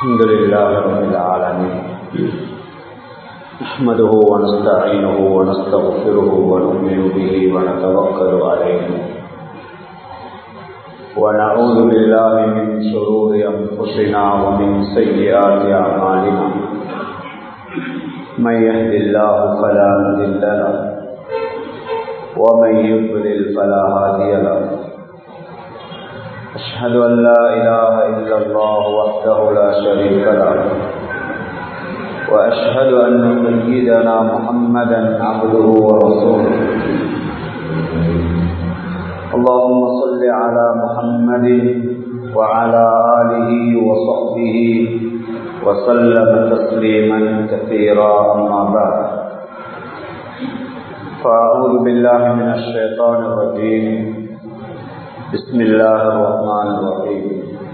الحمد لله رب العالمين نحمده ونستعينه ونستغفره ونؤمن به ونتوكل عليه ونعوذ بالله من شرور أنفسنا ومن سيئات أعمالنا من يهد الله فلا مضل له ومن يضلل فلا هادي له أشهد أن لا إله إلا الله وحده لا شريك له وأشهد أن سيدنا محمدا عبده ورسوله اللهم صل على محمد وعلى آله وصحبه وسلم تسليما كثيرا أما بعد فأعوذ بالله من الشيطان الرجيم بسم الله الرحمن الرحيم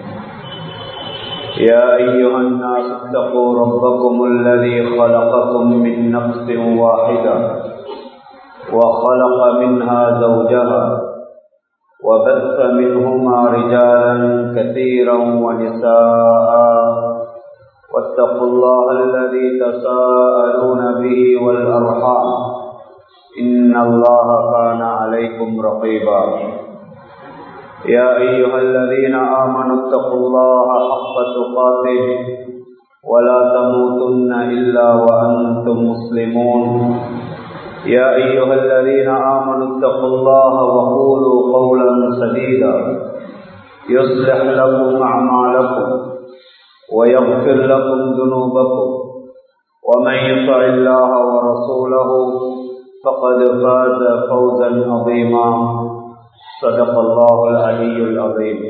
يا أيها الناس اتقوا ربكم الذي خلقكم من نفس واحدة وخلق منها زوجها وبث منهما رجالا كثيرا ونساء واتقوا الله الذي تساءلون به والأرحام إن الله كان عليكم رقيبا يا أيها الذين آمنوا اتقوا الله حق تقاته ولا تموتن إلا وأنتم مسلمون يا أيها الذين آمنوا اتقوا الله وقولوا قولا سديدا يصلح لكم أعمالكم ويغفر لكم ذنوبكم ومن يطع الله ورسوله فقد فاز فوزا عظيما صدق الله العلي العظيم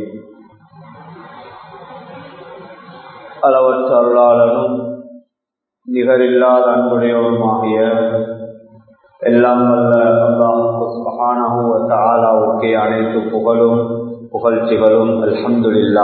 அளவற்ற அருளாளனும் நிகரில்லாத அன்புடையவருமாகிய எல்லாம் வல்ல அல்லாஹுக்கு அனைத்து புகழும் புகழ்ச்சிகளும் அல்ஹம்துல்லா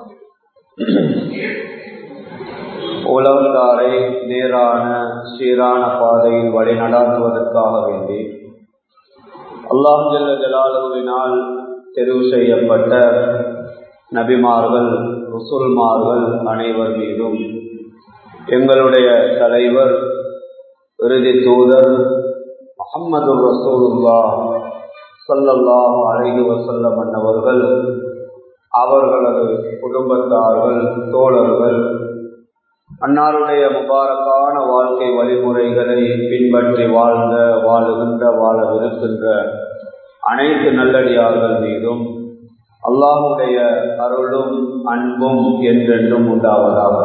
உலகத்தாரை நேரான சீரான பாதையில் வழி நடாத்துவதற்காக வேண்டி அல்லாஹ் ஜல்ல ஜலாலுவினால் தெரிவு செய்யப்பட்ட நபிமார்கள் ருசுல்மார்கள் அனைவர் மீதும் எங்களுடைய தலைவர் இறுதி தூதர் முகம்மது ரசூலுல்லா சல்லல்லாஹ் அலைஹி வசல்லம் அன்னவர்கள் அவர்களது குடும்பத்தார்கள் தோழர்கள் அன்னாருடைய முபாரக்கான வாழ்க்கை வழிமுறைகளை பின்பற்றி வாழ்ந்த வாழுகின்ற வாழவிருக்கின்ற அனைத்து நல்லடியார்கள் மீதும் அல்லாஹுடைய அருளும் அன்பும் என்றென்றும் உண்டாவதாக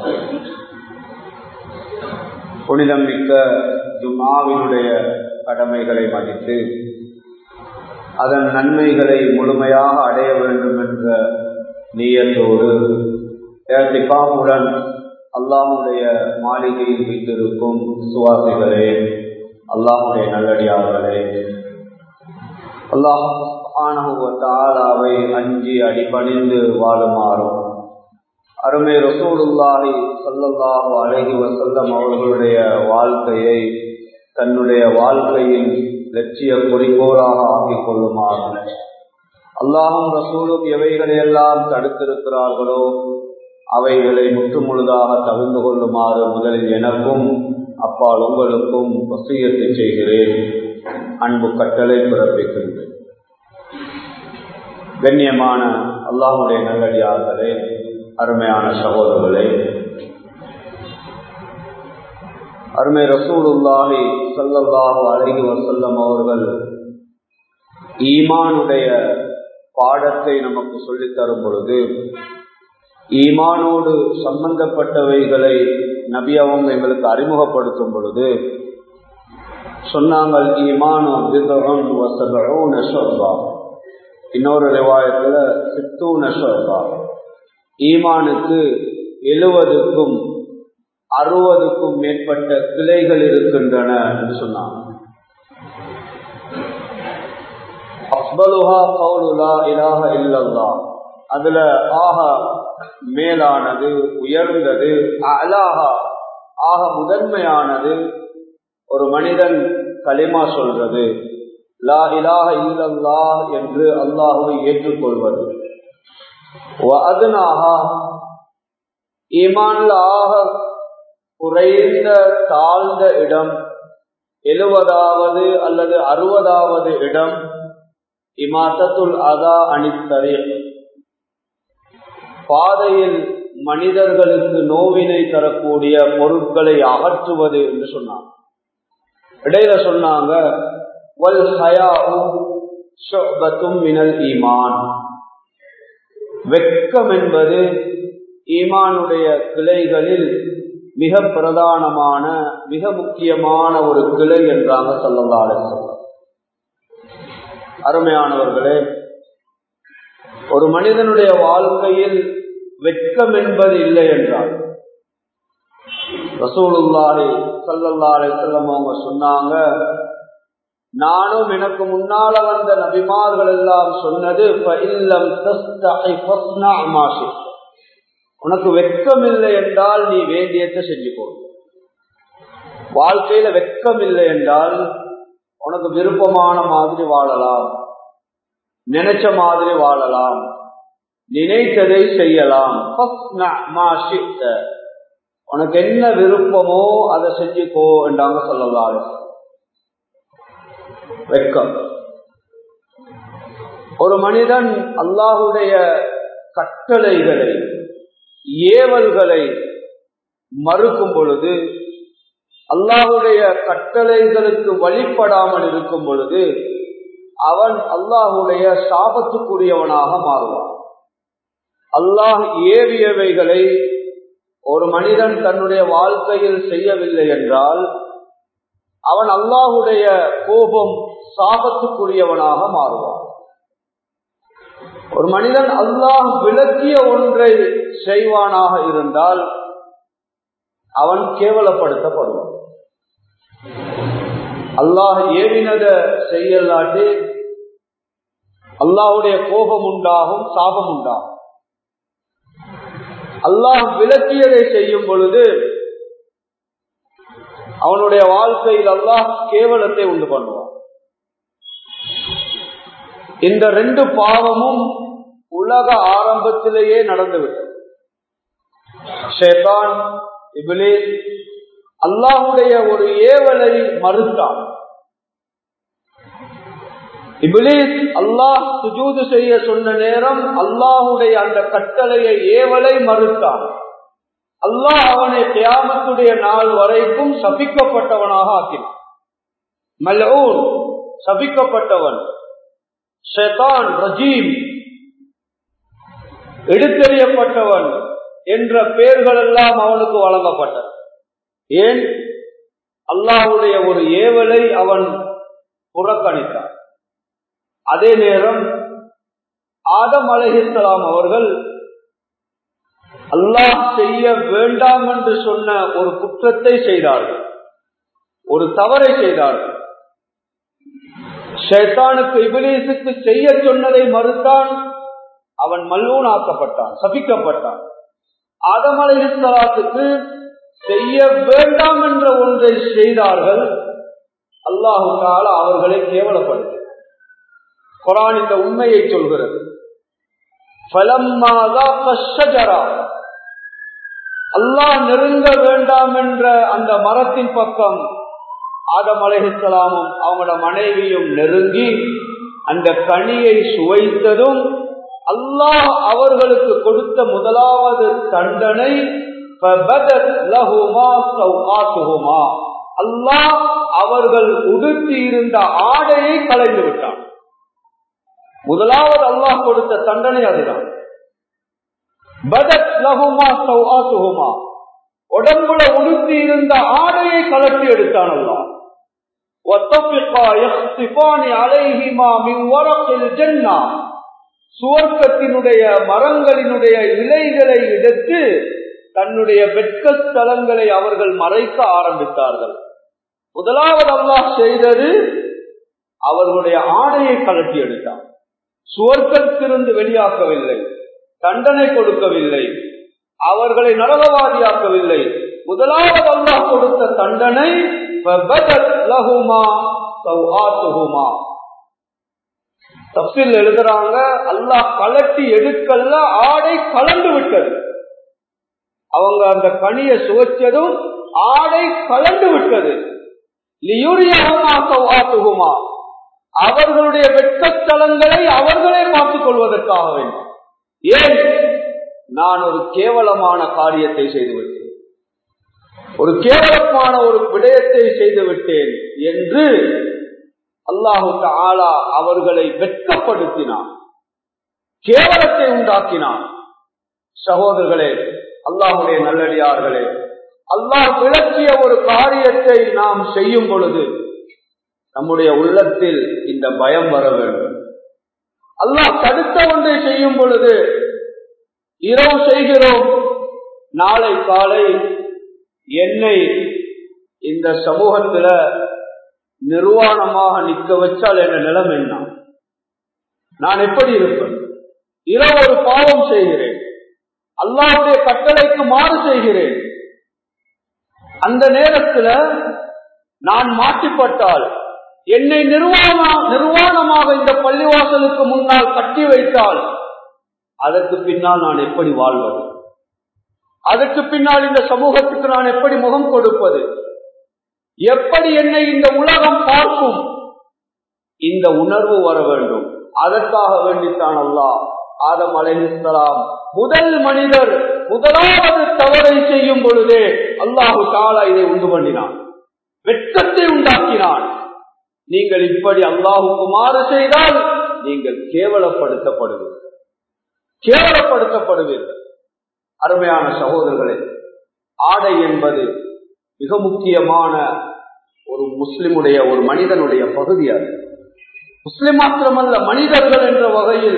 புனிதம் மிக்க ஜுமாவினுடைய கடமைகளை மதித்து அதன் நன்மைகளை முழுமையாக அடைய வேண்டும் என்ற நீயத்தோடு ஏத்திகாமுடன் அல்லாஹுடைய மாளிகையில் வீட்டிருக்கும் சுவாசிகளே அல்லாஹுடைய நல்லடியார்களே அல்லாஹாவை அஞ்சி அடிபணிந்து வாழுமாறும் அருமை ரசூலுல்லாஹி சொல்லல்லாஹு அழகி வசல்லம் அவர்களுடைய வாழ்க்கையை தன்னுடைய வாழ்க்கையின் லட்சிய குறிக்கோளாக ஆக்கிக் கொள்ளுமாறு அல்லாஹும் ரசூலும் எவைகளையெல்லாம் தடுத்திருக்கிறார்களோ அவைகளை முற்றுமுழுதாக தவிர்ந்து கொள்ளுமாறு முதலில் எனக்கும் அப்பால் உங்களுக்கும் வசியத்தை செய்கிறேன் அன்பு கட்டளை பிறப்பிக்கின்றேன் கண்ணியமான அல்லாஹுடைய நல்லடியார்களே அருமையான சகோதரர்களே அருமை ரசூலுல்லாஹி சல்லல்லாஹு அழகி வசல்லம் அவர்கள் ஈமானுடைய பாடத்தை நமக்கு சொல்லித் தரும் பொழுது ஈமானோடு சம்பந்தப்பட்டவைகளை நபியாவும் எங்களுக்கு அறிமுகப்படுத்தும் பொழுது சொன்னாங்கள் இன்னொரு ரிவாயத்துல சித்தூன ஷோபா ஈமானுக்கு எழுவதுக்கும் அறுபதுக்கும் மேற்பட்ட கிளைகள் இருக்கின்றன என்று சொன்னாங்க அதுல ஆக மேலானது உயர்ந்தது அலாஹா ஆக முதன்மையானது ஒரு மனிதன் களிமா சொல்றது லா இலாஹ இல்லல்லா என்று அல்லாஹுவை ஏற்றுக்கொள்வது அதனாக ஈமான்ல ஆக குறைந்த தாழ்ந்த இடம் எழுவதாவது அல்லது அறுபதாவது இடம் இமாத்தத்துல் அதா அணித்தரே பாதையில் மனிதர்களுக்கு நோவினை தரக்கூடிய பொருட்களை அகற்றுவது என்று சொன்னாங்க இடையில சொன்னாங்க மினல் ஈமான் வெட்கம் என்பது ஈமானுடைய கிளைகளில் மிக பிரதானமான மிக முக்கியமான ஒரு கிளை என்றாங்க சொல்லலாலே சொல்ல அருமையானவர்களே ஒரு மனிதனுடைய வாழ்க்கையில் வெட்கம் என்பது இல்லை என்றால் ரசூலுல்லாஹி சல்லல்லாஹி செல்லம் அவங்க சொன்னாங்க நானும் எனக்கு முன்னால வந்த நபிமார்கள் எல்லாம் சொன்னது உனக்கு வெட்கம் இல்லை என்றால் நீ வேண்டியத்தை செஞ்சுக்கோ வாழ்க்கையில வெட்கம் இல்லை என்றால் உனக்கு விருப்பமான மாதிரி வாழலாம் நினைச்ச மாதிரி வாழலாம் நினைத்ததை செய்யலாம் உனக்கு என்ன விருப்பமோ அதை செஞ்சுக்கோ என்றாங்க சொல்லலாம் வெட்கம் ஒரு மனிதன் அல்லாஹுடைய கட்டளைகளை ஏவல்களை மறுக்கும் பொழுது அல்லாஹுடைய கட்டளைகளுக்கு வழிபடாமல் இருக்கும் பொழுது அவன் அல்லாஹுடைய சாபத்துக்குரியவனாக மாறுவான் அல்லாஹ் ஏவியவைகளை ஒரு மனிதன் தன்னுடைய வாழ்க்கையில் செய்யவில்லை என்றால் அவன் அல்லாஹுடைய கோபம் சாபத்துக்குரியவனாக மாறுவான் ஒரு மனிதன் அல்லாஹ் விளக்கிய ஒன்றை செய்வானாக இருந்தால் அவன் கேவலப்படுத்தப்படுவான் அல்லாஹ் ஏவினத செய்யலாட்டி அல்லாஹுடைய கோபம் உண்டாகும் சாபம் உண்டாகும் அல்லாஹ் விளக்கியதை செய்யும் பொழுது அவனுடைய வாழ்க்கையில் அல்லாஹ் கேவலத்தை உண்டு பண்ணுவான் இந்த ரெண்டு பாவமும் உலக ஆரம்பத்திலேயே நடந்துவிட்டது ஷேதான் இபிலேஸ் அல்லாஹுடைய ஒரு ஏவலை மறுத்தான் இபிலேஸ் அல்லாஹ் சுஜூது செய்ய சொன்ன நேரம் அல்லாஹுடைய அந்த கட்டளையை ஏவலை மறுத்தான் அல்லாஹ் அவனை தியாமத்துடைய நாள் வரைக்கும் சபிக்கப்பட்டவனாக ஆக்கினான் மல்லூன் சபிக்கப்பட்டவன் ஷெதான் ரஜீம் எடுத்தெறியப்பட்டவன் என்ற பெயர்கள் எல்லாம் அவனுக்கு வழங்கப்பட்டது ஏன் அல்லாஹுடைய ஒரு ஏவலை அவன் புறக்கணித்தான் அதே நேரம் ஆதம் அலஹிஸ்லாம் அவர்கள் அல்லாஹ் செய்ய வேண்டாம் என்று சொன்ன ஒரு குற்றத்தை செய்தார்கள் ஒரு தவறை செய்தார்கள் ஷேத்தானுக்கு இபிலேசுக்கு செய்ய சொன்னதை மறுத்தான் அவன் மல்லூன் ஆக்கப்பட்டான் சபிக்கப்பட்டான் ஆதம் அலைஹிஸ்லாத்துக்கு செய்ய வேண்டாம் என்ற ஒன்றை செய்தார்கள் அல்லாஹு கால அவர்களை கேவலப்படுத்த குரான் இந்த உண்மையை சொல்கிறது அல்லாஹ் நெருங்க வேண்டாம் என்ற அந்த மரத்தின் பக்கம் ஆதம் அலைஹிஸ்லாமும் அவங்களோட மனைவியும் நெருங்கி அந்த கனியை சுவைத்ததும் அல்லாஹ் அவர்களுக்கு கொடுத்த முதலாவது தண்டனை அல்லாஹ் அவர்கள் உடுத்தி இருந்த ஆடையை கலைந்து விட்டான் முதலாவது அல்லாஹ் கொடுத்த தண்டனை அதுதான் பதத் லஹுமா சௌஆத்துஹுமா உடம்புல உடுத்தி இருந்த ஆடையை கலட்டி எடுத்தான் அல்லாஹ் وَاتَّفِقَا يَخْصِفَانِ عَلَيْهِمَا مِنْ وَرَقِ الْجَنَّةِ சுவர்க்கத்தினுடைய மரங்களினுடைய இலைகளை எடுத்து தன்னுடைய வெட்கஸ்தலங்களை அவர்கள் மறைக்க ஆரம்பித்தார்கள் முதலாவது அல்லாஹ் செய்தது அவர்களுடைய ஆடையை கலட்டி எடுத்தான் சுவர்க்கத்திலிருந்து வெளியாக்கவில்லை தண்டனை கொடுக்கவில்லை அவர்களை நரகவாதியாக்கவில்லை முதலாவது அல்லாஹ் கொடுத்த தண்டனை தப்சில் எழுதுறாங்க அல்லாஹ் கலட்டி எடுக்கல ஆடை கலந்து விட்டது அவங்க அந்த கனியை சுவைச்சதும் ஆடை கலந்து விட்டது லியுரியாகுமா அவர்களுடைய வெட்கத்தலங்களை அவர்களே பார்த்துக் கொள்வதற்காக வேண்டும் ஏன் நான் ஒரு கேவலமான காரியத்தை செய்துவிட்டேன் ஒரு கேவலமான ஒரு விடயத்தை செய்துவிட்டேன் என்று அல்லாஹு ஆலா அவர்களை வெட்கப்படுத்தினான் கேவலத்தை உண்டாக்கினான் சகோதரர்களே அல்லாஹுடைய நல்லடியார்களே அல்லாஹ் விளக்கிய ஒரு காரியத்தை நாம் செய்யும் பொழுது நம்முடைய உள்ளத்தில் இந்த பயம் வர வேண்டும் அல்லாஹ் தடுத்த ஒன்றை செய்யும் பொழுது இரவு செய்கிறோம் நாளை காலை என்னை இந்த சமூகத்துல நிர்வாணமாக நிற்க வச்சால் என்ற நிலம் என்ன நான் எப்படி இருப்பேன் இரவு ஒரு பாவம் செய்கிறேன் அல்லாவுடைய கட்டளைக்கு மாறு செய்கிறேன் அந்த நேரத்தில் நான் மாட்டிப்பட்டால் என்னை நிர்வாண நிர்வாணமாக இந்த பள்ளிவாசலுக்கு முன்னால் கட்டி வைத்தால் அதற்கு பின்னால் நான் எப்படி வாழ்வது அதற்கு பின்னால் இந்த சமூகத்துக்கு நான் எப்படி முகம் கொடுப்பது எப்படி என்னை இந்த உலகம் பார்க்கும் இந்த உணர்வு வர வேண்டும் அதற்காக வேண்டித்தான் அல்லா ஆதம் அலைஹிஸ்லாம் முதல் மனிதர் முதலாவது தவறை செய்யும் பொழுதே அல்லாஹு தாலா இதை உண்டு பண்ணினான் வெட்கத்தை உண்டாக்கினான் நீங்கள் இப்படி அல்லாஹுக்கு மாறு செய்தால் நீங்கள் கேவலப்படுத்தப்படுவீர்கள் கேவலப்படுத்தப்படுவீர்கள் அருமையான சகோதரர்களே ஆடை என்பது மிக முக்கியமான ஒரு முஸ்லிமுடைய ஒரு மனிதனுடைய பகுதி அது முஸ்லிம் மாத்திரமல்ல மனிதர்கள் என்ற வகையில்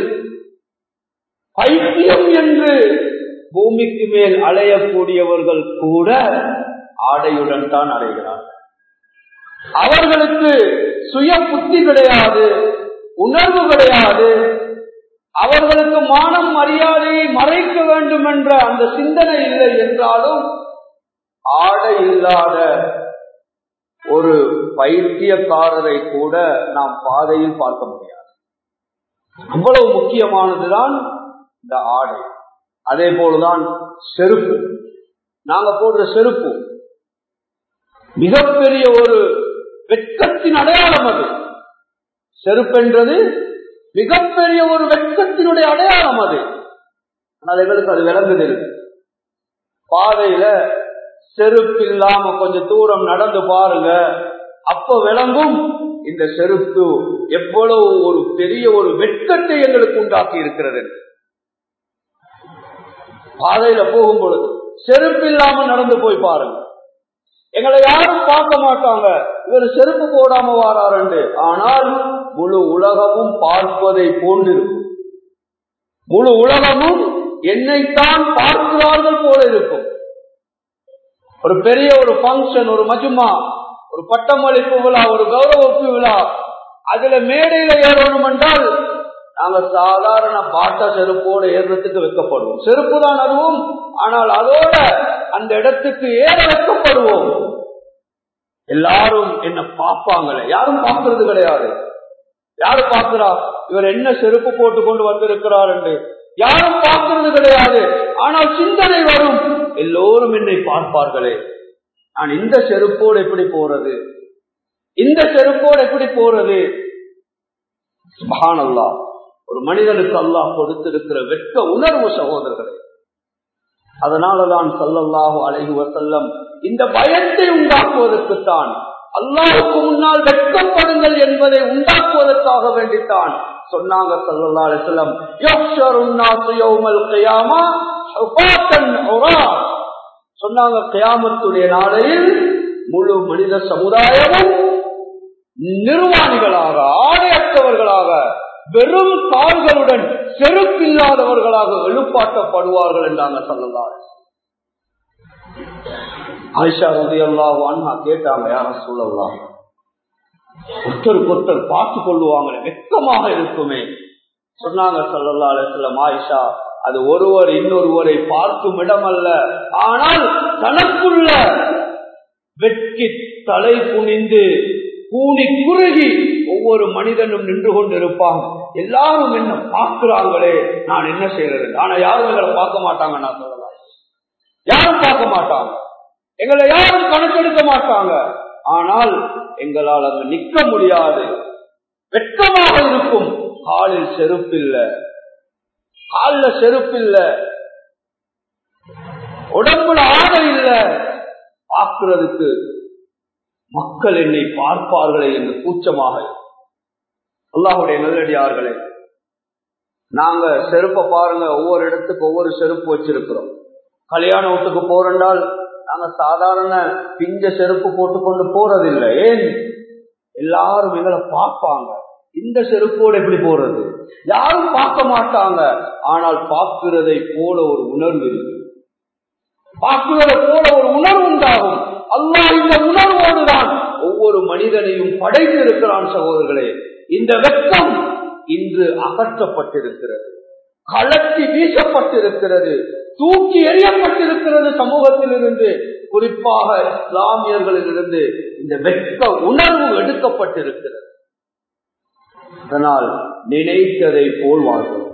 பைத்தியம் என்று பூமிக்கு மேல் அலையக்கூடியவர்கள் கூட ஆடையுடன் தான் அடைகிறார் அவர்களுக்கு சுய புத்தி கிடையாது உணர்வு கிடையாது அவர்களுக்கு மானம் மரியாதையை மறைக்க வேண்டும் என்ற அந்த சிந்தனை இல்லை என்றாலும் ஆடை இல்லாத ஒரு பைத்தியக்காரரை கூட நாம் பாதையில் பார்க்க முடியாது அவ்வளவு முக்கியமானதுதான் இந்த ஆடை அதே போலதான் செருப்பு நாங்க போடுற செருப்பு மிகப்பெரிய ஒரு வெட்கத்தின் அடையாளம் அது செருப்பென்றது மிகப்பெரிய ஒரு வெட்கத்தினுடைய அடையாளம் அது ஆனால் எங்களுக்கு அது விளங்குது பாதையில செருப்பு இல்லாம கொஞ்சம் தூரம் நடந்து பாருங்க அப்ப விளங்கும் இந்த செருப்பு எவ்வளவு ஒரு பெரிய ஒரு வெட்கத்தை எங்களுக்கு உண்டாக்கி இருக்கிறது பாதையில போகும் பொழுது செருப்பு இல்லாம நடந்து போய் பாருங்க எங்களை யாரும் பார்க்க மாட்டாங்க இவர் செருப்பு போடாம வாராரு ஆனால் முழு உலகமும் பார்ப்பதை போன்றிருக்கும் முழு உலகமும் என்னைத்தான் பார்க்கிறார்கள் போல இருக்கும் ஒரு பெரிய ஒரு பங்கன் ஒரு மஜுமா ஒரு பட்டமளிப்பு விழா ஒரு கௌரவப்பு விழா அதுல மேடையில ஏறணும் என்றால் நாங்க சாதாரண பாட்ட செருப்போடு ஏறுறதுக்கு வைக்கப்படுவோம் செருப்பு தான் அதுவும் ஆனால் அதோட அந்த இடத்துக்கு ஏற வைக்கப்படுவோம் எல்லாரும் என்ன பார்ப்பாங்களே யாரும் பார்க்கறது கிடையாது யாரு பார்க்கிறா இவர் என்ன செருப்பு போட்டு கொண்டு வந்திருக்கிறார் என்று யாரும் பார்க்கிறது கிடையாது ஆனால் சிந்தனை வரும் எல்லோரும் என்னை பார்ப்பார்களே நான் இந்த செருப்போடு எப்படி போறது இந்த செருப்போடு எப்படி போறது சுபஹானல்லா ஒரு மனிதனுக்கு அல்லாஹ் கொடுத்திருக்கிற வெட்க உணர்வு சகோதரர்களே அதனாலதான் சல்லல்லாஹு அலைஹி வசல்லம் இந்த பயத்தை உண்டாக்குவதற்குத்தான் அல்லாஹுக்கு முன்னால் வெட்கப்படுங்கள் என்பதை உண்டாக்குவதற்காக வேண்டித்தான் சொன்னாங்க சல்லல்லா அலிஸ்லம் சொன்னாங்க கயாமத்துடைய நாளையில் முழு மனித சமுதாயமும் நிர்வாணிகளாக ஆடையற்றவர்களாக வெறும் கால்களுடன் செருப்பில்லாதவர்களாக எழுப்பாட்டப்படுவார்கள் என்றாங்க சல்லல்லா ஆயிஷா ரதி அல்லாஹ் அண்ணா கேட்டாங்க யார சொல்லலாம் ஒருத்தருக்கு ஒருத்தர் பார்த்து கொள்ளுவாங்க வெக்கமாக இருக்குமே சொன்னாங்க சல்லல்லா அலிஸ்லாம் ஆயிஷா அது ஒருவர் இன்னொருவரை பார்க்கும் இடம் அல்ல ஆனால் தனக்குள்ள வெட்கி தலை குனிந்து கூனி குறுகி ஒவ்வொரு மனிதனும் நின்று கொண்டிருப்பாங்க எல்லாரும் என்ன பார்க்கிறாங்களே நான் என்ன செய்யறது ஆனா யாரும் எங்களை பார்க்க மாட்டாங்க நான் சொல்லலாம் யாரும் பார்க்க மாட்டாங்க எங்களை யாரும் கணக்கெடுக்க மாட்டாங்க ஆனால் எங்களால் அங்க நிக்க முடியாது வெட்கமாக இருக்கும் காலில் செருப்பில்ல காலில் செருப்பில்ல உடம்புல ஆடை இல்ல பார்க்கிறதுக்கு மக்கள் என்னை பார்ப்பார்களே என்று கூச்சமாக அல்லாஹுடைய நல்லடியார்களே நாங்க செருப்பை பாருங்க ஒவ்வொரு இடத்துக்கு ஒவ்வொரு செருப்பு வச்சிருக்கிறோம் கல்யாண வீட்டுக்கு போறண்டால் நாங்க சாதாரண பிஞ்ச செருப்பு போட்டுக்கொண்டு போறதில்லை ஏன் எல்லாரும் எங்களை பார்ப்பாங்க இந்த செருப்போடு எப்படி போறது யாரும் பார்க்க மாட்டாங்க ஆனால் பார்க்கிறதை போல ஒரு உணர்வு இருக்கு பார்க்கிறதை போல ஒரு உணர்வு உண்டாகும் அல்லாஹ் இந்த உணர்வோடுதான் ஒவ்வொரு மனிதனையும் படைத்து இருக்கிறான் சகோதரர்களே இந்த வெக்கம் இன்று அகற்றப்பட்டிருக்கிறது கலட்டி வீசப்பட்டிருக்கிறது தூக்கி எறியப்பட்டிருக்கிறது சமூகத்தில் இருந்து குறிப்பாக இஸ்லாமியர்களில் இருந்து இந்த வெக்க உணர்வு எடுக்கப்பட்டிருக்கிறது அதனால் நினைத்ததை போல் வாழ்கிறோம்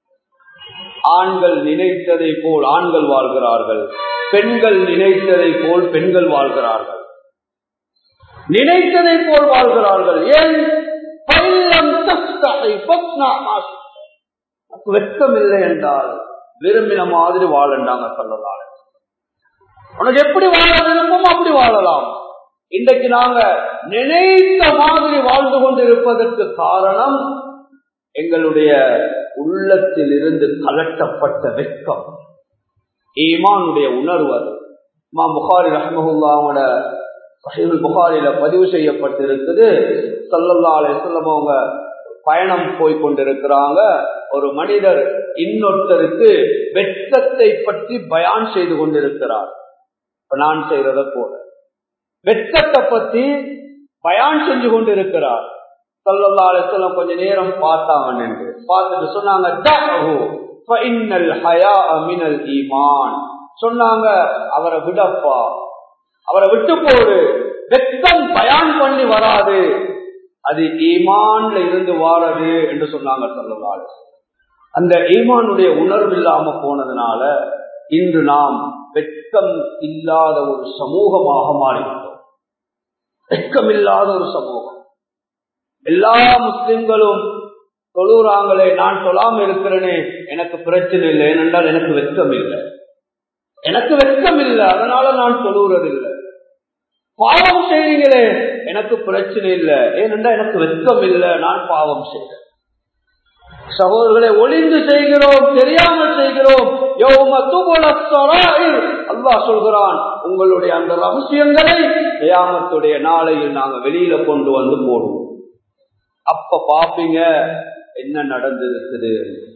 ஆண்கள் நினைத்ததை போல் ஆண்கள் வாழ்கிறார்கள் பெண்கள் நினைத்ததை போல் பெண்கள் வாழ்கிறார்கள் நினைத்ததை போல் வாழ்கிறார்கள் ஏன் பள்ளம் தஸ்தகை பக்னா ஆசை. வெட்கம் இல்லை என்றால் விரும்பின மாதிரி வாழண்டாங்க சொல்லலாம் உனக்கு எப்படி வாழ விரும்பும் அப்படி வாழலாம் இன்றைக்கு நாங்க நினைத்த மாதிரி வாழ்ந்து கொண்டிருப்பதற்கு காரணம் எங்களுடைய உள்ளத்தில் இருந்து கலட்டப்பட்ட வெட்கம் ஈமானுடைய உணர்வு அது மா புகாரி ரஹமகுல்லாவோட சஹீல் புகாரில பதிவு செய்யப்பட்டிருக்குது சல்லல்லா அலிஸ்லம் அவங்க பயணம் போய் கொண்டிருக்கிறாங்க ஒரு மனிதர் இன்னொருத்தருக்கு வெட்கத்தை பற்றி பயான் செய்து கொண்டிருக்கிறார் இப்ப நான் செய்யறத போல வெட்கத்தை பத்தி பயான் செஞ்சு கொண்டிருக்கிறார் சல்லல்லா அலிஸ்லம் கொஞ்ச நேரம் பார்த்தாங்க என்று பார்த்துட்டு சொன்னாங்க "தஅஹு, ஃபஇன்னல் ஹயாஅ மினல் ஈமான்." சொன்னாங்க அவரை விடப்பா அவரை விட்டு போடு வெட்கம் பயான் பண்ணி வராது அது ஈமான்ல இருந்து வாரது என்று சொன்னாங்க சல்லல்லா அலிஸ்லம் அந்த ஈமானுடைய உணர்வு இல்லாம போனதுனால இன்று நாம் வெட்கம் இல்லாத ஒரு சமூகமாக மாறிவிட்டோம் வெட்கம் இல்லாத ஒரு சமூகம் எல்லா முஸ்லிம்களும் தொழுறாங்களே நான் தொழாம இருக்கிறேனே எனக்கு பிரச்சனை இல்லை ஏனென்றால் எனக்கு வெட்கம் இல்லை எனக்கு வெட்கம் இல்லை அதனால நான் தொழுகிறதில்லை பாவம் செய்றீங்களே எனக்கு பிரச்சனை இல்லை ஏனென்றா எனக்கு வெட்கம் இல்லை நான் பாவம் செய்கிறேன் சகோதரர்களை ஒளிந்து செய்கிறோம் தெரியாமல் செய்கிறோம் அல்லாஹ் சொல்கிறான் உங்களுடைய அந்த ரகசியங்களை கியாமத்துடைய நாளையில் நாங்க வெளியில கொண்டு வந்து போடுவோம் அப்ப பாப்பீங்க என்ன நடந்திருக்குது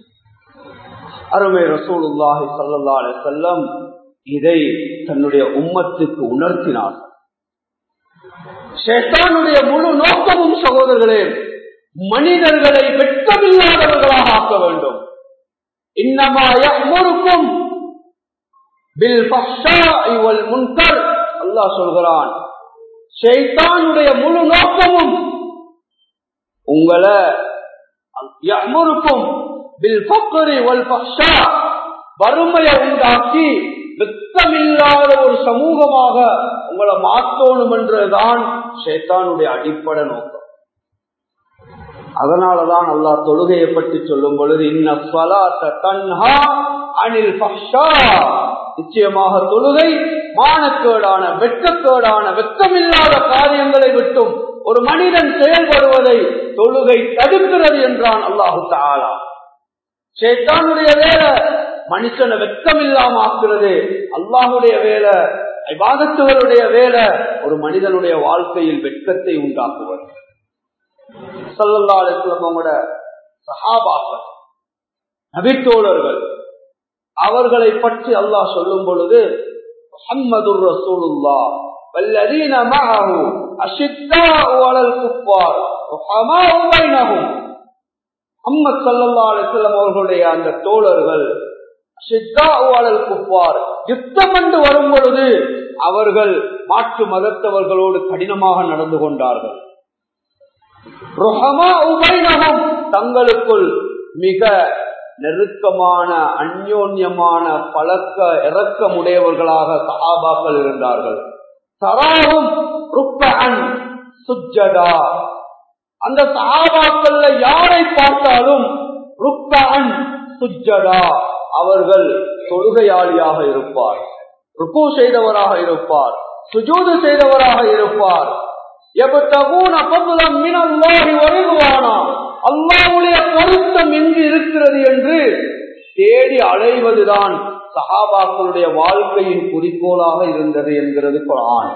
அருமை ரசூலுல்லாஹி ஸல்லல்லாஹு அலைஹி வஸல்லம் இதை தன்னுடைய உம்மத்துக்கு உணர்த்தினார் ஷேத்தானுடைய முழு நோக்கமும் சகோதரர்களே மனிதர்களை வெட்கமில்லாதவர்களாக ஆக்க வேண்டும் இன்னமா யஅமுருக்கும் பில் ஃபஹ்ஷாஇ வல் முன்கர் அல்லாஹ் சொல்கிறான் ஷைத்தானுடைய முழு நோக்கமும் உங்களை யஅமுருக்கும் பில் ஃபக்ரி வல் ஃபஹ்ஷா வறுமையை உண்டாக்கி வெக்கமில்லாத ஒரு சமூகமாக உங்களை மாற்றணும் என்றுதான் ஷேத்தானுடைய அடிப்படை நோக்கம் அதனாலதான் அல்லாஹ் தொழுகையை பற்றி சொல்லும் பொழுது இன்ன தன்ஹா அனில் ஃபஹ்ஷா நிச்சயமாக தொழுகை மானக்கேடான வெட்கக்கேடான வெக்கமில்லாத காரியங்களை விட்டும் ஒரு மனிதன் செயல்படுவதை தொழுகை தடுக்கிறது என்றான் அல்லாஹு தாலா சேத்தானுடைய வேலை மனுஷனை வெக்கம் இல்லாம ஆக்குறது அல்லாஹுடைய வேலை விவாதத்துகளுடைய வேலை ஒரு மனிதனுடைய வாழ்க்கையில் வெட்கத்தை உண்டாக்குவது சல்லல்லா அலிஸ்லமோட சஹாபாக்கள் நபித்தோழர்கள் அவர்களை பற்றி அல்லாஹ் சொல்லும் பொழுது முஹம்மது ரசூலுல்லா والذين معه أشداء على الكفار رحماء بينهم முகமது சல்லா அலிஸ்லாம் அவர்களுடைய அந்த தோழர்கள் குப்பார் யுத்தம் என்று வரும் பொழுது அவர்கள் மாற்று மதத்தவர்களோடு கடினமாக நடந்து கொண்டார்கள் தங்களுக்குள் மிக நெருக்கமான அந்யோன்யமான பழக்க இறக்கமுடையவர்களாக சஹாபாக்கள் இருந்தார்கள் தராவும் ருக்கன் சுஜடா அந்த சஹாபாக்கள்ல யாரை பார்த்தாலும் ருக்கன் சுஜடா அவர்கள் தொழுகையாளியாக இருப்பார் ருக்கு செய்தவராக இருப்பார் சுஜூது செய்தவராக இருப்பார் அல்லாவுடைய பொருத்தம் எங்கு இருக்கிறது என்று தேடி அலைவதுதான் சஹாபாக்களுடைய வாழ்க்கையின் குறிக்கோளாக இருந்தது என்கிறது குரான்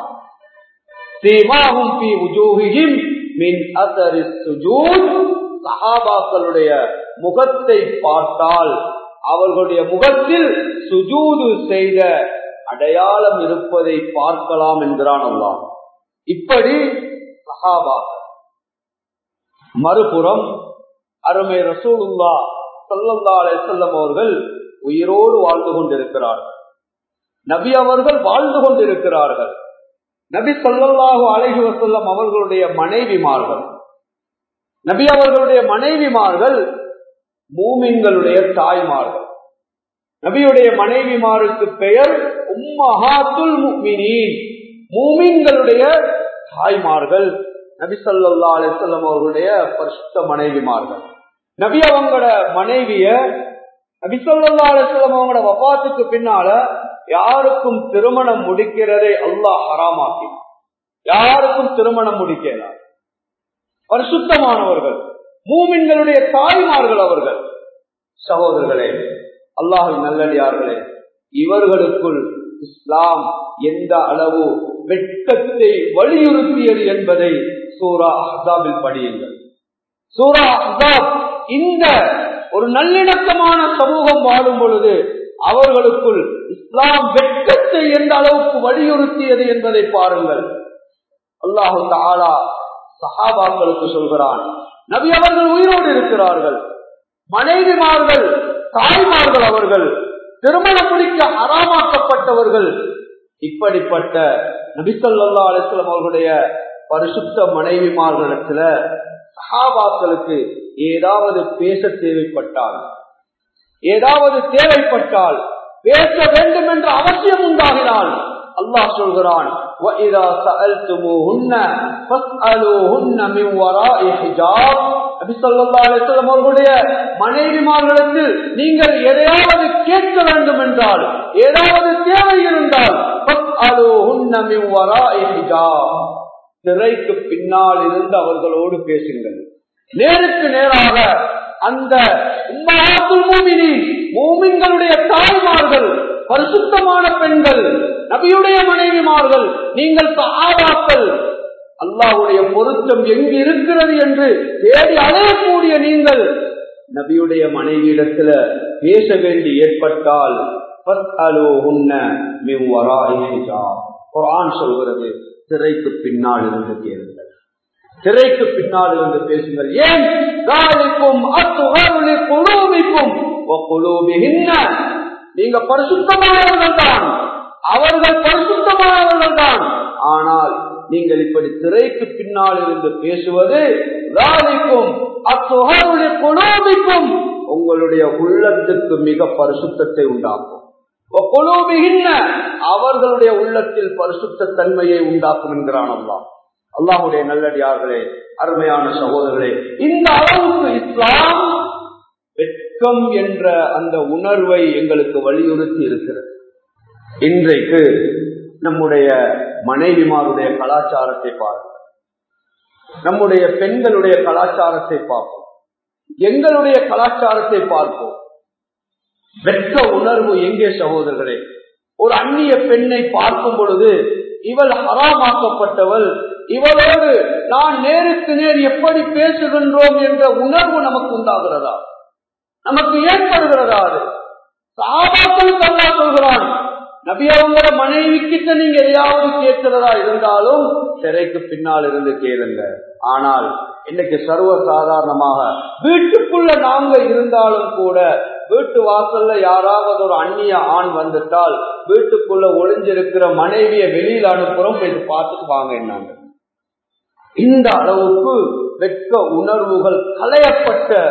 சஹாபாக்களுடைய முகத்தை பார்த்தால் அவர்களுடைய முகத்தில் சுஜூது செய்த அடையாளம் இருப்பதை பார்க்கலாம் என்கிறான் அல்லாம் இப்படி சஹாபாக்கள் மறுபுறம் அருமை ரசூலுல்லா சல்லல்லா அலிசல்லம் அவர்கள் உயிரோடு வாழ்ந்து கொண்டிருக்கிறார்கள் நபி அவர்கள் வாழ்ந்து கொண்டிருக்கிறார்கள் நபி சொல்லல்லாஹு அழகி வசல்லம் அவர்களுடைய மனைவிமார்கள் நபி அவர்களுடைய மனைவிமார்கள் மூமின்களுடைய தாய்மார்கள் நபியுடைய மனைவிமாருக்கு பெயர் உம்மஹாத்துல் முக்மினீன் மூமின்களுடைய தாய்மார்கள் நபி சொல்லா அலிசல்லம் அவர்களுடைய பரிசுத்த மனைவிமார்கள் நபி அவங்களோட மனைவிய நபி சொல்லா அலிசல்லம் அவங்களோட வபாத்துக்கு பின்னால யாருக்கும் திருமணம் முடிக்கிறதை அல்லாஹ் ஹராமாக்கினார் யாருக்கும் திருமணம் முடிக்கிறார் பரிசுத்தமானவர்கள் மூமின்களுடைய தாய்மார்கள் அவர்கள் சகோதரர்களே அல்லாஹின் நல்லடியார்களே இவர்களுக்குள் இஸ்லாம் எந்த அளவு வெட்கத்தை வலியுறுத்தியது என்பதை சூரா அஹாபில் படியுங்கள் சூரா அஹாப் இந்த ஒரு நல்லிணக்கமான சமூகம் வாழும் பொழுது அவர்களுக்குள் இஸ்லாம் வெட்கத்தை எந்த அளவுக்கு வலியுறுத்தியது என்பதை பாருங்கள் அல்லாஹு தாலா சஹாபாக்களுக்கு சொல்கிறான் நபி அவர்கள் உயிரோடு இருக்கிறார்கள் மனைவிமார்கள் தாய்மார்கள் அவர்கள் திருமணம் முடிக்க அறாமாக்கப்பட்டவர்கள் இப்படிப்பட்ட நபிசல்லா அலிஸ்லாம் அவர்களுடைய பரிசுத்த மனைவிமார்களிடத்துல சஹாபாக்களுக்கு ஏதாவது பேச தேவைப்பட்டால் ஏதாவது தேவைப்பட்டால் பேச வேண்டும் என்ற அவசியம் உண்டாகினால் அல்லாஹ் சொல்கிறான் அவர்களுடைய மனைவிமார்களுக்கு நீங்கள் எதையாவது கேட்க வேண்டும் என்றால் ஏதாவது தேவை இருந்தால் திரைக்கு பின்னால் இருந்து அவர்களோடு பேசுங்கள் நேருக்கு நேராக அந்த மூமின்களுடைய தாய்மார்கள் பரிசுத்தமான பெண்கள் நபியுடைய மனைவிமார்கள் நீங்கள் சஹாபாக்கள் அல்லாவுடைய பொருத்தம் எங்கு இருக்கிறது என்று தேடி அலையக்கூடிய நீங்கள் நபியுடைய மனைவியிடத்துல பேச வேண்டி ஏற்பட்டால் குரான் சொல்கிறது திரைக்கு பின்னால் இருந்து கேளுங்கள் திரைக்கு பின்னால் இருந்து பேசுங்கள் ஏன் நீங்க பரிசுத்தமானவர்கள் தான் அவர்கள் பரிசுத்தமானவர்கள் தான் ஆனால் நீங்கள் இப்படி திரைக்கு பின்னால் இருந்து பேசுவது குலோபிக்கும் உங்களுடைய உள்ளத்துக்கு மிக பரிசுத்தத்தை உண்டாக்கும் அவர்களுடைய உள்ளத்தில் பரிசுத்த தன்மையை உண்டாக்கும் என்கிறான் அல்லாஹ் அல்லாஹுடைய நல்லடியார்களே அருமையான சகோதரர்களே இந்த அளவுக்கு இஸ்லாம் வெட்கம் என்ற அந்த உணர்வை எங்களுக்கு வலியுறுத்தி இருக்கிறது இன்றைக்கு நம்முடைய மனைவிமாருடைய கலாச்சாரத்தை பார்ப்போம் நம்முடைய பெண்களுடைய கலாச்சாரத்தை பார்ப்போம் எங்களுடைய கலாச்சாரத்தை பார்ப்போம் வெட்க உணர்வு எங்கே சகோதரர்களே ஒரு அந்நிய பெண்ணை பார்க்கும் பொழுது இவள் ஹராமாக்கப்பட்டவள் இவளோடு நான் நேருக்கு நேர் எப்படி பேசுகின்றோம் என்ற உணர்வு நமக்கு உண்டாகிறதா நமக்கு ஏற்படுகிறதா அது சாபாக்கள் கல்லா சொல்கிறான் நபி அவங்களோட மனைவி கிட்ட நீங்க எதையாவது கேட்கிறதா இருந்தாலும் சிறைக்கு பின்னால் இருந்து கேளுங்க ஆனால் இன்னைக்கு சர்வ சாதாரணமாக வீட்டுக்குள்ள நாங்க இருந்தாலும் கூட வீட்டு வாசல்ல யாராவது ஒரு அந்நிய ஆண் வந்துட்டால் வீட்டுக்குள்ள ஒளிஞ்சிருக்கிற மனைவிய வெளியில அனுப்புறோம் போய் பார்த்துட்டு வாங்க என்னாங்க இந்த அளவுக்கு வெட்க உணர்வுகள் களையப்பட்ட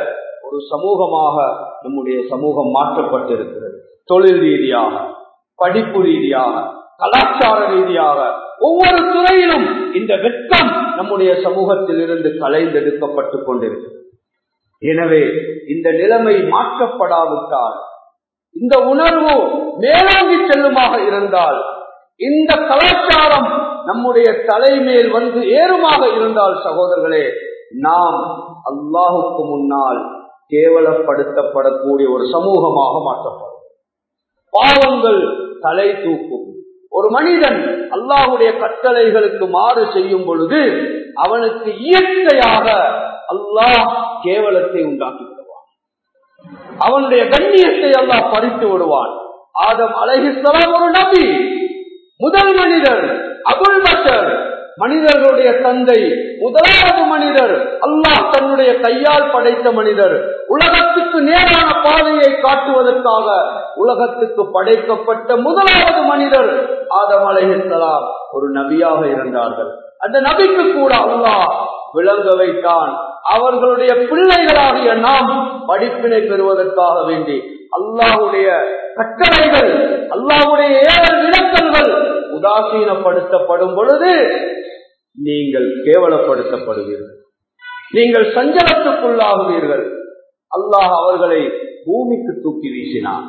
ஒரு சமூகமாக நம்முடைய சமூகம் மாற்றப்பட்டிருக்கிறது தொழில் ரீதியாக படிப்பு ரீதியாக கலாச்சார ரீதியாக ஒவ்வொரு துறையிலும் இந்த வெட்கம் நம்முடைய சமூகத்தில் இருந்து கலைந்தெடுக்கப்பட்டுக் கொண்டிருக்கிறது எனவே இந்த நிலைமை மாற்றப்படாவிட்டால் இந்த உணர்வு மேலோங்கி செல்லுமாக இருந்தால் இந்த கலாச்சாரம் நம்முடைய தலைமேல் வந்து ஏறுமாக இருந்தால் சகோதரர்களே நாம் அல்லாஹுக்கு முன்னால் கேவலப்படுத்தப்படக்கூடிய ஒரு சமூகமாக மாற்றப்படும் பாவங்கள் தலை தூக்கும் ஒரு மனிதன் அல்லாஹுடைய கட்டளைகளுக்கு மாறு செய்யும் பொழுது அவனுக்கு இயற்கையாக அல்லாஹ் கேவலத்தை உண்டாக்கி விடுவான் அவனுடைய கண்ணியத்தை அல்லாஹ் பறித்து விடுவான் ஆதம் அழகிஸ்லாம் ஒரு நபி முதல் மனிதர் அபுல் பஷர் மனிதர்களுடைய தந்தை முதலாவது மனிதர் அல்லாஹ் தன்னுடைய கையால் படைத்த மனிதர் உலகத்துக்கு நேரான பாதையை காட்டுவதற்காக உலகத்துக்கு படைக்கப்பட்ட முதலாவது மனிதர் ஆதம் அலைஹிஸ்லாம் ஒரு நபியாக இருந்தார்கள் அந்த நபிக்கு கூட அல்லாஹ் விளங்க வைத்தான் அவர்களுடைய பிள்ளைகளாகிய நாம் படிப்பினை பெறுவதற்காக வேண்டி அல்லாஹுடைய கட்டளைகள் அல்லாஹுடைய ஏழல் விளக்கங்கள் உதாசீனப்படுத்தப்படும் பொழுது நீங்கள் கேவலப்படுத்தப்படுவீர்கள் நீங்கள் சஞ்சலத்துக்குள்ளாகுவீர்கள் அல்லாஹ் அவர்களை பூமிக்கு தூக்கி வீசினான்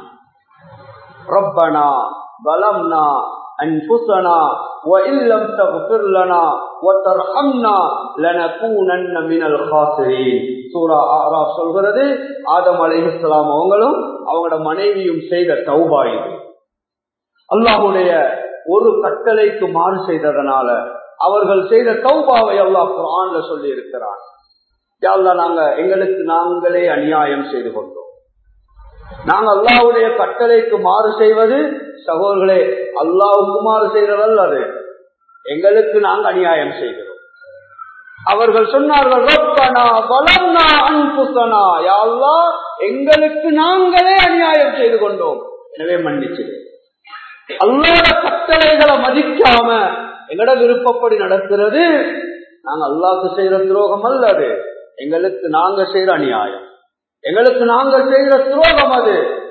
ரப்பனா பலம்னா أنفسنا وإن لم تغفر لنا وترحمنا لنكونن من الخاسرين சூரா ஆராப் சொல்கிறது ஆதம் அலைஹிஸ்லாம் அவங்களும் அவங்களோட மனைவியும் செய்த தௌபா இது அல்லாஹுடைய ஒரு கட்டளைக்கு மாறு செய்ததனால அவர்கள் செய்த தௌபாவை அல்லாஹ் குரான்ல சொல்லி இருக்கிறான் நாங்க எங்களுக்கு நாங்களே அநியாயம் செய்து கொண்டோம் நாங்க அல்லாவுடைய கட்டளைக்கு மாறு செய்வது சகோதரர்களே அல்லாவுக்கு மாறு செய்ததல்ல அது எங்களுக்கு நாங்க அநியாயம் செய்கிறோம் அவர்கள் சொன்னார்கள் ரப்பனா பலம்னா அன்புசனா யாழ்லா எங்களுக்கு நாங்களே அநியாயம் செய்து கொண்டோம் எனவே மன்னிச்சு அல்லாத கட்டளைகளை மதிக்காம எங்கட விருப்பப்படி நடக்கிறது நாங்க அல்லாக்கு செய்யற துரோகம் அல்ல அது எங்களுக்கு நாங்க செய்யற அநியாயம் எங்களுக்கு நாங்கள் செய்கிற துரோகம் அது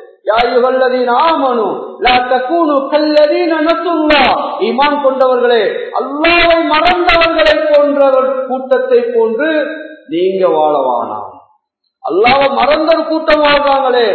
ஈமான் கொண்டவர்களே அல்லாவை மறந்தவர்களை போன்றவர் கூட்டத்தை போன்று நீங்க வாழவானாம் அல்லாவை மறந்த ஒரு கூட்டம் வாழ்றாங்களே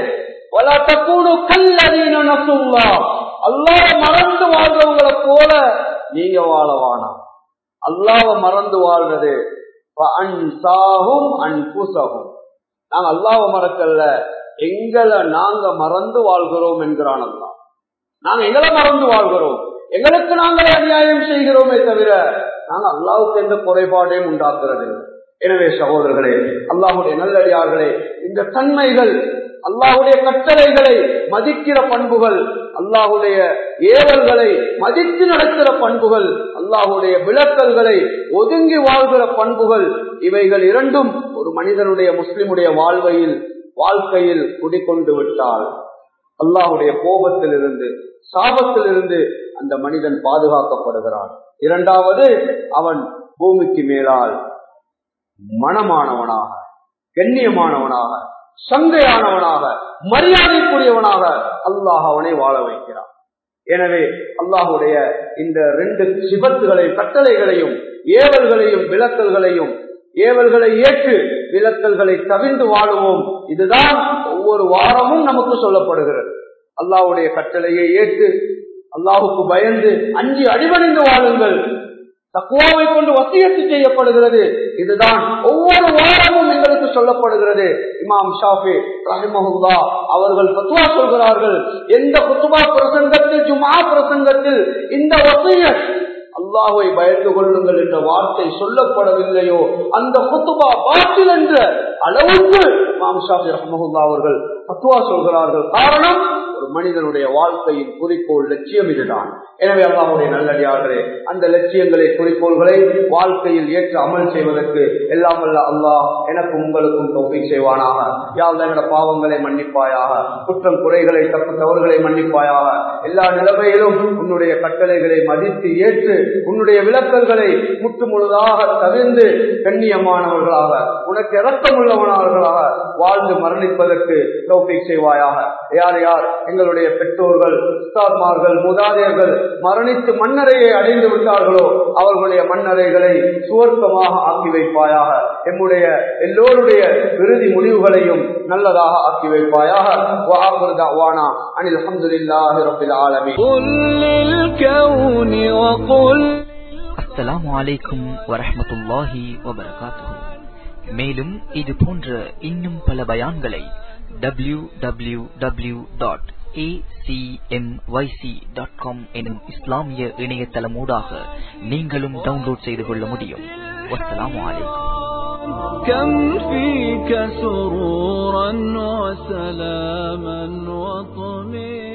அல்லாவ மறந்து வாழ்றவங்களை போல நீங்க வாழவானாம் அல்லாவ மறந்து வாழ்றது அன்சாகும் அன்புசகும் நாங்க அல்லாவ மறக்கல்ல எங்களை நாங்க மறந்து வாழ்கிறோம் என்கிறான் அல்லா நாங்க எங்களை மறந்து வாழ்கிறோம் எங்களுக்கு நாங்களே அநியாயம் செய்கிறோமே தவிர நாங்க அல்லாவுக்கு எந்த குறைபாடையும் உண்டாக்குறது எனவே சகோதரர்களே அல்லாஹுடைய நல்லடியார்களே இந்த தன்மைகள் அல்லாஹுடைய கட்டளைகளை மதிக்கிற பண்புகள் அல்லாஹுடைய ஏவல்களை மதித்து நடக்கிற பண்புகள் அல்லாஹுடைய விளக்கல்களை ஒதுங்கி வாழ்கிற பண்புகள் இவைகள் இரண்டும் ஒரு மனிதனுடைய முஸ்லிமுடைய வாழ்வையில் வாழ்க்கையில் குடிக்கொண்டு விட்டால் அல்லாஹுடைய கோபத்தில் இருந்து சாபத்தில் இருந்து அந்த மனிதன் பாதுகாக்கப்படுகிறான் இரண்டாவது அவன் பூமிக்கு மேலால் மனமானவனாக கண்ணியமானவனாக சந்தையானவனாக மரியாதைக்குரியவனாக அல்லாஹ் அவனை வாழ வைக்கிறான் எனவே அல்லாஹுடைய இந்த ரெண்டு சிபத்துகளை கட்டளைகளையும் ஏவல்களையும் விளக்கல்களையும் ஏவல்களை ஏற்று விளக்கல்களை தவிர்ந்து வாழுவோம் இதுதான் ஒவ்வொரு வாரமும் நமக்கு சொல்லப்படுகிறது அல்லாஹுடைய கட்டளையை ஏற்று அல்லாஹுக்கு பயந்து அஞ்சு அடிபணிந்து வாழுங்கள் தக்குவாவை கொண்டு வசியத்து செய்யப்படுகிறது இதுதான் ஒவ்வொரு வாரமும் எங்களுக்கு சொல்லப்படுகிறது இமாம் ஷாஃபி ரஹிமஹுல்லா அவர்கள் பத்துவா சொல்கிறார்கள் எந்த குத்துபா பிரசங்கத்தில் ஜுமா பிரசங்கத்தில் இந்த வசிய அல்லாஹை பயந்து கொள்ளுங்கள் என்ற வார்த்தை சொல்லப்படவில்லையோ அந்த குத்துபா பாட்டில் என்ற அளவுக்கு இமாம் ஷாஃபி ரஹமஹுல்லா அவர்கள் பத்துவா சொல்கிறார்கள் காரணம் ஒரு மனிதனுடைய வாழ்க்கையின் குறிக்கோள் லட்சியம் இதுதான் எனவே அல்லாஹுடைய நல்லடியார்களே அந்த லட்சியங்களை குறிக்கோள்களை வாழ்க்கையில் ஏற்று அமல் செய்வதற்கு எல்லாம் அல்ல அல்லாஹ் எனக்கும் உங்களுக்கும் தொகை செய்வானாக யாவது எங்களோட பாவங்களை மன்னிப்பாயாக குற்றம் குறைகளை தப்பு தவறுகளை மன்னிப்பாயாக எல்லா நிலைமையிலும் உன்னுடைய கட்டளைகளை மதித்து ஏற்று உன்னுடைய விளக்கல்களை முற்று முழுதாக தவிர்ந்து கண்ணியமானவர்களாக உனக்கு இறக்கமுள்ளவனவர்களாக வாழ்ந்து மரணிப்பதற்கு தௌஃபீக் செய்வாயாக யார் யார் எங்களுடைய பெற்றோர்கள் உஸ்தாத்மார்கள் மூதாதையர்கள் மரணித்து மண்ணறையை அடைந்து விட்டார்களோ அவர்களுடைய மண்ணறைகளை சுவர்க்கமாக ஆக்கி வைப்பாயாக எம்முடைய எல்லோருடைய இறுதி முடிவுகளையும் நல்லதாக ஆக்கி வைப்பாயாக வானா அனில் அஹமதுல்லாஹி ரபில் ஆலமீன் قل للكون وقل அஸ்ஸலாமு அலைக்கும் வரஹ்மத்துல்லாஹி வபரகாத்துஹு மேலும் இது போன்ற இன்னும் பல பயான்களை W W W dot dot com எனும் இஸ்லாமிய இணையதளமூடாக நீங்களும் டவுன்லோட் செய்து கொள்ள முடியும் வஸ்ஸலாமு அலைக்கும் كم فيك سرورا وسلاما وطمئنا